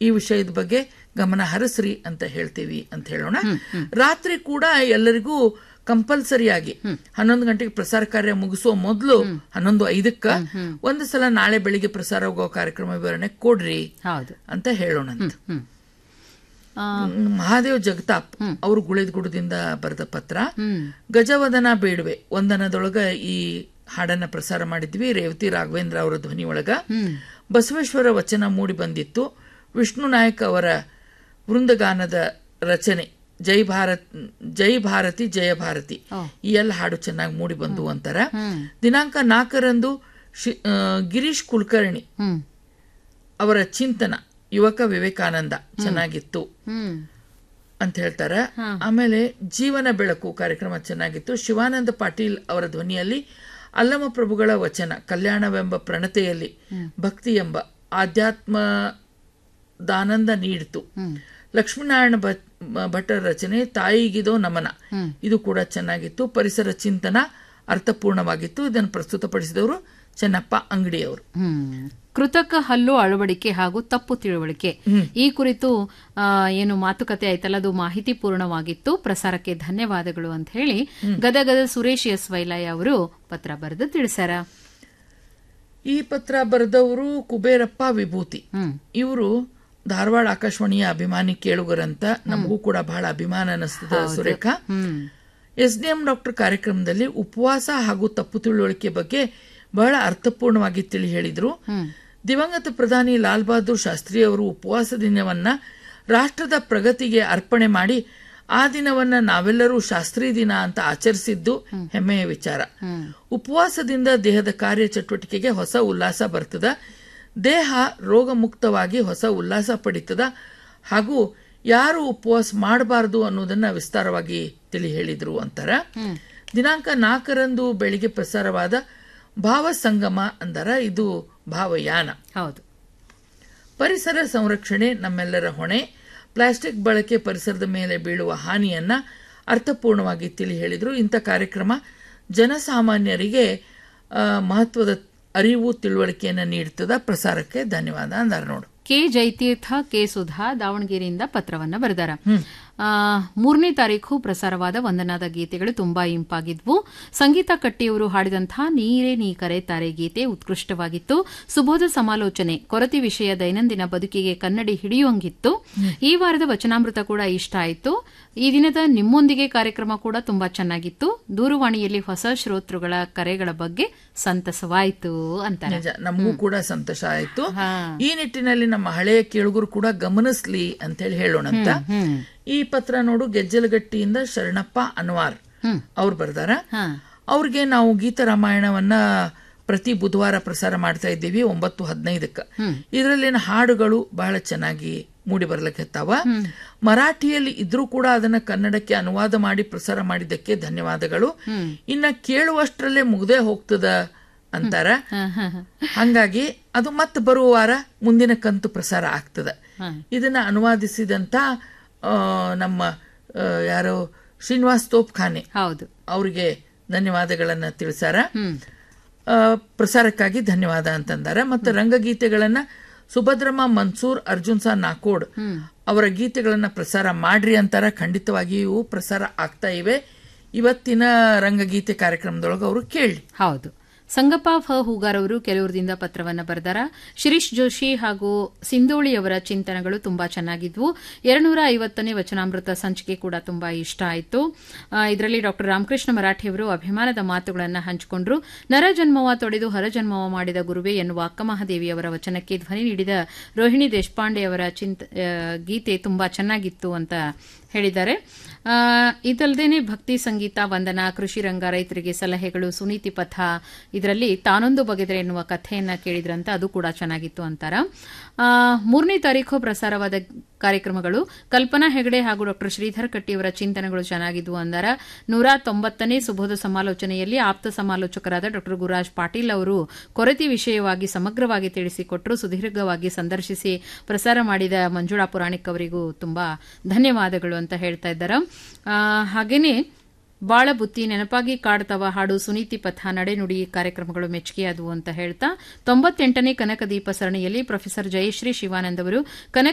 ಈ ವಿಷಯದ ಬಗ್ಗೆ ಗಮನ ಹರಿಸ್ರಿ ಅಂತ ಹೇಳ್ತೀವಿ ಅಂತ ಹೇಳೋಣ ರಾತ್ರಿ ಕೂಡ ಎಲ್ಲರಿಗೂ ಕಂಪಲ್ಸರಿಯಾಗಿ ಹನ್ನೊಂದು ಗಂಟೆಗೆ ಪ್ರಸಾರ ಕಾರ್ಯ ಮುಗಿಸುವ ಮೊದಲು ಹನ್ನೊಂದು ಐದಕ್ಕ ಒಂದು ಸಲ ನಾಳೆ ಬೆಳಿಗ್ಗೆ ಪ್ರಸಾರ ಹೋಗೋ ಕಾರ್ಯಕ್ರಮ ವಿವರಣೆ ಕೊಡ್ರಿ ಹೌದು ಅಂತ ಹೇಳೋಣಂತ ಹ್ಮ್ ಆ, ಹ್ಮ್, ಮಹಾದೇವ್ ಜಗತಾಪ್ ಅವರು ಗುಳಿದಗುಡದಿಂದ ಬರೆದ ಪತ್ರ ಹ್ಮ್ ಗಜವದನ ಬೇಡುವೆ ಒಂದನದೊಳಗ ಈ ಹಾಡನ್ನ ಪ್ರಸಾರ ಮಾಡಿದ್ವಿ ರೇವತಿ ರಾಘವೇಂದ್ರ ಅವರ ಧ್ವನಿ ಒಳಗ ಬಸವೇಶ್ವರ ವಚನ ಮೂಡಿ ಬಂದಿತ್ತು ವಿಷ್ಣು ನಾಯಕ್ ಅವರ ವೃಂದಗಾನದ ರಚನೆ ಜೈ ಭಾರತ್ ಜೈ ಭಾರತಿ ಜಯ ಭಾರತಿ ಈ ಎಲ್ಲ ಹಾಡು ಚೆನ್ನಾಗಿ ಮೂಡಿ ಬಂದು ಅಂತಾರ ದಿನಾಂಕ ನಾಲ್ಕರಂದು ಶಿ- ಆ, ಗಿರೀಶ್ ಕುಲಕರ್ಣಿ ಹ್ಮ್ ಅವರ ಚಿಂತನ ಯುವಕ ವಿವೇಕಾನಂದ ಚೆನ್ನಾಗಿತ್ತು ಹ್ಮ್ ಅಂತ ಹೇಳ್ತಾರೆ ಆಮೇಲೆ ಜೀವನ ಬೆಳಕು ಕಾರ್ಯಕ್ರಮ ಚೆನ್ನಾಗಿತ್ತು ಶಿವಾನಂದ ಪಾಟೀಲ್ ಅವರ ಧ್ವನಿಯಲ್ಲಿ ಅಲ್ಲಮ ಪ್ರಭುಗಳ ವಚನ ಕಲ್ಯಾಣವೆಂಬ ಪ್ರಣತೆಯಲ್ಲಿ ಭಕ್ತಿ ಎಂಬ ಆಧ್ಯಾತ್ಮ ದಾನಂದ ನೀಡಿತು ಲಕ್ಷ್ಮೀನಾರಾಯಣ ಭಟ್- ಭಟ್ಟರ ರಚನೆ ತಾಯಿಗಿದೋ ನಮನ ಇದು ಕೂಡ ಚೆನ್ನಾಗಿತ್ತು ಪರಿಸರ ಚಿಂತನ ಅರ್ಥಪೂರ್ಣವಾಗಿತ್ತು ಇದನ್ನು ಪ್ರಸ್ತುತಪಡಿಸಿದವರು ಚೆನ್ನಪ್ಪ ಅಂಗಡಿಯವರು ಹ್ಮ್ ಕೃತಕ ಹಲ್ಲು ಅಳವಡಿಕೆ ಹಾಗೂ ತಪ್ಪು ತಿಳುವಳಿಕೆ ಈ ಕುರಿತು ಆ, ಏನು ಮಾತುಕತೆ ಆಯ್ತಲ್ಲ ಅದು ಮಾಹಿತಿ ಪೂರ್ಣವಾಗಿತ್ತು ಪ್ರಸಾರಕ್ಕೆ ಧನ್ಯವಾದಗಳು ಅಂತ ಹೇಳಿ ಗದಗದ ಸುರೇಶ್ ಎಸ್ ವೈಲಾಯ್ ಅವರು ಪತ್ರ ಬರೆದು ತಿಳಿಸ್ಯಾರ ಈ ಪತ್ರ ಬರೆದವರು ಕುಬೇರಪ್ಪ ವಿಭೂತಿ ಹ್ಮ್ ಇವರು ಧಾರವಾಡ ಆಕಾಶವಾಣಿಯ ಅಭಿಮಾನಿ ಕೇಳುಗರಂತ ನಮಗೂ ಕೂಡ ಬಹಳ ಅಭಿಮಾನ ಅನಿಸ್ತದ ಸುರೇಖ ಹ್ಮ್ ಎಸ್ ಡಿ ಎಂ ಡಾಕ್ಟರ್ ಕಾರ್ಯಕ್ರಮದಲ್ಲಿ ಉಪವಾಸ ಹಾಗೂ ತಪ್ಪು ತಿಳುವಳಿಕೆ ಬಗ್ಗೆ ಬಹಳ ಅರ್ಥಪೂರ್ಣವಾಗಿ ತಿಳಿ ಹೇಳಿದ್ರು ದಿವಂಗತ ಪ್ರಧಾನಿ ಲಾಲ್ ಬಹದ್ದೂರ್ ಶಾಸ್ತ್ರಿ ಅವರು ಉಪವಾಸ ದಿನವನ್ನ ರಾಷ್ಟ್ರದ ಪ್ರಗತಿಗೆ ಅರ್ಪಣೆ ಮಾಡಿ ಆ ದಿನವನ್ನ ನಾವೆಲ್ಲರೂ ಶಾಸ್ತ್ರೀ ದಿನ ಅಂತ ಆಚರಿಸಿದ್ದು ಹೆಮ್ಮೆಯ ವಿಚಾರ ಉಪವಾಸದಿಂದ ದೇಹದ ಕಾರ್ಯ ಚಟುವಟಿಕೆಗೆ ಹೊಸ ಉಲ್ಲಾಸ ಬರ್ತದ ದೇಹ ರೋಗ ಮುಕ್ತವಾಗಿ ಹೊಸ ಉಲ್ಲಾಸ ಪಡಿತದ ಹಾಗೂ ಯಾರು ಉಪವಾಸ ಮಾಡಬಾರದು ಅನ್ನೋದನ್ನ ವಿಸ್ತಾರವಾಗಿ ತಿಳಿ ಹೇಳಿದ್ರು ಅಂತಾರ ದಿನಾಂಕ ನಾಲ್ಕರಂದು ಬೆಳಿಗ್ಗೆ ಪ್ರಸಾರವಾದ ಭಾವ ಸಂಗಮ ಅಂದರ ಇದು ಭಾವಯಾನ ಹೌದು ಪರಿಸರ ಸಂರಕ್ಷಣೆ ನಮ್ಮೆಲ್ಲರ ಹೊಣೆ ಪ್ಲಾಸ್ಟಿಕ್ ಬಳಕೆ ಪರಿಸರದ ಮೇಲೆ ಬೀಳುವ ಹಾನಿಯನ್ನ ಅರ್ಥಪೂರ್ಣವಾಗಿ ತಿಳಿ ಹೇಳಿದ್ರು ಇಂಥ ಕಾರ್ಯಕ್ರಮ ಜನಸಾಮಾನ್ಯರಿಗೆ ಆ, ಮಹತ್ವದ ಅರಿವು ತಿಳುವಳಿಕೆಯನ್ನ ನೀಡುತ್ತದ ಪ್ರಸಾರಕ್ಕೆ ಧನ್ಯವಾದ ಅಂದಾರ ನೋಡು ಕೆ ಜಯತೀರ್ಥ ಕೆ ಸುಧಾ ದಾವಣಗೆರೆಯಿಂದ ಪತ್ರವನ್ನ ಬರೆದಾರ ಆ, ಮೂರನೇ ತಾರೀಕು ಪ್ರಸಾರವಾದ ವಂದನಾದ ಗೀತೆಗಳು ತುಂಬಾ ಇಂಪಾಗಿದ್ವು ಸಂಗೀತ ಕಟ್ಟಿಯವರು ಹಾಡಿದಂತಹ ನೀರೇ ನೀ ಕರೆತಾರೆ ಗೀತೆ ಉತ್ಕೃಷ್ಟವಾಗಿತ್ತು ಸುಬೋಧ ಸಮಾಲೋಚನೆ ಕೊರತೆ ವಿಷಯ ದೈನಂದಿನ ಬದುಕಿಗೆ ಕನ್ನಡಿ ಹಿಡಿಯುವಂಗಿತ್ತು ಈ ವಾರದ ವಚನಾಮೃತ ಕೂಡ ಇಷ್ಟ ಆಯಿತು ಈ ದಿನದ ನಿಮ್ಮೊಂದಿಗೆ ಕಾರ್ಯಕ್ರಮ ಕೂಡ ತುಂಬಾ ಚೆನ್ನಾಗಿತ್ತು ದೂರವಾಣಿಯಲ್ಲಿ ಹೊಸ ಶ್ರೋತೃಗಳ ಕರೆಗಳ ಬಗ್ಗೆ ಸಂತಸವಾಯಿತು ಅಂತಾರೆ ನಿಜ ನಮಗೂ ಕೂಡ ಸಂತೋಷ ಆಯ್ತು ಹಾ. ಈ ನಿಟ್ಟಿನಲ್ಲಿ ನಮ್ಮ ಹಳೆಯ ಕೇಳುಗರು ಕೂಡ ಗಮನಿಸ್ಲಿ ಅಂತ ಹೇಳಿ ಹೇಳೋಣಂತ ಹ್ಮ್ ಈ ಪತ್ರ ನೋಡು ಗೆಜ್ಜಲಗಟ್ಟಿಯಿಂದ ಶರಣಪ್ಪ ಅನ್ವಾರ್ ಹ್ಮ್. ಅವ್ರು ಬರ್ದಾರ ಹಾ ಅವ್ರಿಗೆ ನಾವು ಗೀತ ರಾಮಾಯಣವನ್ನ ಪ್ರತಿ ಬುಧವಾರ ಪ್ರಸಾರ ಮಾಡ್ತಾ ಇದ್ದೀವಿ ಒಂಬತ್ತು ಹದಿನೈದಕ್ಕ ಇದರಲ್ಲಿನ ಹಾಡುಗಳು ಬಹಳ ಚೆನ್ನಾಗಿ ಮೂಡಿ ಬರ್ಲಿಕ್ಕತ್ತಾವ ಮರಾಠಿಯಲ್ಲಿ ಇದ್ರೂ ಕೂಡ ಅದನ್ನ ಕನ್ನಡಕ್ಕೆ ಅನುವಾದ ಮಾಡಿ ಪ್ರಸಾರ ಮಾಡಿದ್ದಕ್ಕೆ ಧನ್ಯವಾದಗಳು ಇನ್ನ ಕೇಳುವಷ್ಟರಲ್ಲೇ ಮುಗ್ದೇ ಹೋಗ್ತದ ಅಂತಾರ ಹಂಗಾಗಿ ಅದು ಮತ್ತೆ ಬರುವ ವಾರ ಮುಂದಿನ ಕಂತು ಪ್ರಸಾರ ಆಗ್ತದ ಇದನ್ನ ಅನುವಾದಿಸಿದಂತ ಆ, ನಮ್ಮ ಆ, ಯಾರೋ ಶ್ರೀನಿವಾಸ್ ತೋಪ್ಖಾನೆ ಹೌದು ಅವರಿಗೆ ಧನ್ಯವಾದಗಳನ್ನ ತಿಳಿಸಾರ ಆ, ಪ್ರಸಾರಕ್ಕಾಗಿ ಧನ್ಯವಾದ ಅಂತಂದಾರ ಮತ್ತೆ ರಂಗಗೀತೆಗಳನ್ನ ಸುಭದ್ರಮ್ಮ ಮನ್ಸೂರ್ ಅರ್ಜುನ್ ಸಾ ನಾಕೋಡ್ ಅವರ ಗೀತೆಗಳನ್ನ ಪ್ರಸಾರ ಮಾಡ್ರಿ ಅಂತಾರ ಖಂಡಿತವಾಗಿಯೂ ಪ್ರಸಾರ ಆಗ್ತಾ ಇವೆ ಇವತ್ತಿನ ರಂಗಗೀತೆ ಕಾರ್ಯಕ್ರಮದೊಳಗೆ ಅವರು ಕೇಳಿ ಹೌದು ಸಂಗಪ್ಪ ಫ ಹೂಗಾರ್ ಅವರು ಕೆಲವರದಿಂದ ಪತ್ರವನ್ನ ಬರೆದಾರ ಶಿರೀಶ್ ಜೋಶಿ ಹಾಗೂ ಸಿಂಧೋಳಿ ಅವರ ಚಿಂತನೆಗಳು ತುಂಬಾ ಚೆನ್ನಾಗಿದ್ವು ಎರಡ್ನೂರ ಐವತ್ತನೇ ವಚನಾಮೃತ ಸಂಚಿಕೆ ಕೂಡ ತುಂಬಾ ಇಷ್ಟ ಆಯಿತು ಇದರಲ್ಲಿ ಡಾಕ್ಟರ್ ರಾಮಕೃಷ್ಣ ಮರಾಠಿ ಅವರು ಅಭಿಮಾನದ ಮಾತುಗಳನ್ನು ಹಂಚಿಕೊಂಡ್ರು ನರಜನ್ಮವ ತೊಡೆದು ಹರಜನ್ಮವ ಮಾಡಿದ ಗುರುವೆ ಎನ್ನುವ ಅಕ್ಕಮಹಾದೇವಿಯವರ ವಚನಕ್ಕೆ ಧ್ವನಿ ನೀಡಿದ ರೋಹಿಣಿ ದೇಶಪಾಂಡೆ ಅವರ ಚಿಂತ ಆ, ಗೀತೆ ತುಂಬಾ ಚೆನ್ನಾಗಿತ್ತು ಅಂತ ಹೇಳಿದ್ದಾರೆ ಆ, ಇದಲ್ದೇನೆ ಭಕ್ತಿ ಸಂಗೀತ ವಂದನ ಕೃಷಿ ರಂಗ ರೈತರಿಗೆ ಸಲಹೆಗಳು ಸುನೀತಿ ಪಥ ಇದರಲ್ಲಿ ತಾನೊಂದು ಬಗೆದರೆ ಎನ್ನುವ ಕಥೆಯನ್ನ ಕೇಳಿದ್ರಂತ ಅದು ಕೂಡ ಚೆನ್ನಾಗಿತ್ತು ಅಂತಾರ ಆ, ಮೂರನೇ ತಾರೀಕು ಪ್ರಸಾರವಾದ ಕಾರ್ಯಕ್ರಮಗಳು ಕಲ್ಪನಾ ಹೆಗಡೆ ಹಾಗೂ ಡಾಕ್ಟರ್ ಶ್ರೀಧರ್ ಕಟ್ಟಿಯವರ ಚಿಂತನೆಗಳು ಚೆನ್ನಾಗಿದ್ವು ಅಂದಾರ ನೂರ ತೊಂಬತ್ತನೇ ಸುಬೋಧ ಸಮಾಲೋಚನೆಯಲ್ಲಿ ಆಪ್ತ ಸಮಾಲೋಚಕರಾದ ಡಾಕ್ಟರ್ ಗುರುರಾಜ್ ಪಾಟೀಲ್ ಅವರು ಕೊರತೆ ವಿಷಯವಾಗಿ ಸಮಗ್ರವಾಗಿ ತಿಳಿಸಿಕೊಟ್ಟರು ಸುದೀರ್ಘವಾಗಿ ಸಂದರ್ಶಿಸಿ ಪ್ರಸಾರ ಮಾಡಿದ ಮಂಜುಳಾ ಪುರಾಣಿಕ್ ಅವರಿಗೂ ತುಂಬಾ ಧನ್ಯವಾದಗಳು ಅಂತ ಹೇಳ್ತಾ ಇದ್ದಾರೆ ಹಾಗೇನೆ ಬಾಳ ಬುತ್ತಿ ನೆನಪಾಗಿ ಕಾಡ್ತವ ಹಾಡು ಸುನೀತಿ ಪಥ ನಡೆನುಡಿ ಕಾರ್ಯಕ್ರಮಗಳು ಮೆಚ್ಚುಗೆಯಾದವು ಅಂತ ಹೇಳ್ತಾ ತೊಂಬತ್ತೆಂಟನೇ ಕನಕ ದೀಪ ಸರಣಿಯಲ್ಲಿ ಪ್ರೊಫೆಸರ್ ಜಯಶ್ರೀ ಶಿವಾನಂದ್ ಅವರು ಕನಕ